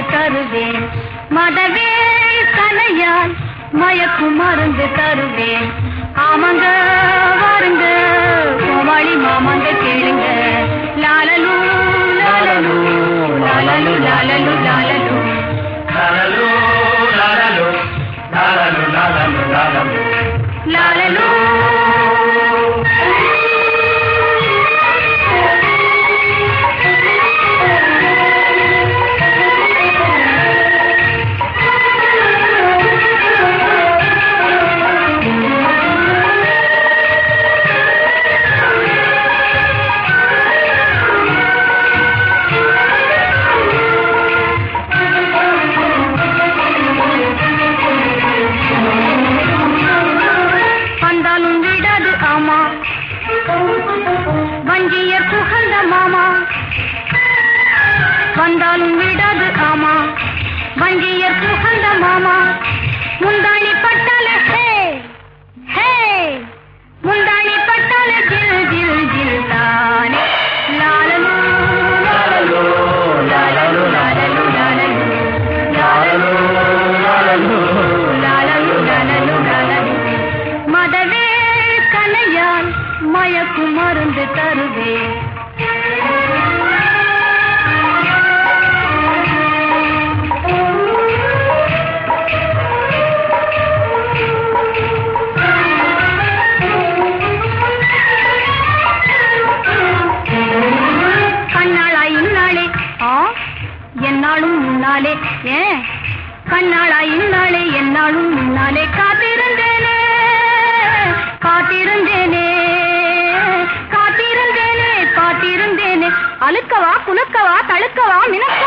மருந்து தருவேன் மதவேல் கலையால் மயக்கு மருந்து தருவேன் ஆமாங்க வாருங்க கோமாளி மாமாங்க கேளுங்க லாலலு லாலலு லாலலு லாலலு லாலலு லாலலு, லாலலு, லாலலு, லாலலு, லாலலு. லாலலு வந்தாலும் விடாது ஆமா வஞ்சியர் புகழ்ந்த மாமா வந்தாலும் விடாது ஆமா வஞ்சியர் புகழ்ந்த மாமா முந்தாணி பட்டால ஹே ஹே முந்தாணி பட்டால ஜில் ஜில் ஜில் தானே லாலலு லாலலு லாலலு லாலலு லாலலு லாலலு, லாலலு. லாலலு லாலலு லாலலு மதவே கலையால் மயக்கு மருந்து தருவேன் கண்ணாளா இந்நாளே ஆ என்னாலும் முன்னாலே ஏன் கண்ணாளா இந்நாளே என்னாலும் முன்னாலே காத்திருந்தேனே காத்திருந்தேனே காத்திருந்தேனே காத்திருந்தேனே அழுக்கவா குலுக்கவா தழுக்கவா மினக்கவா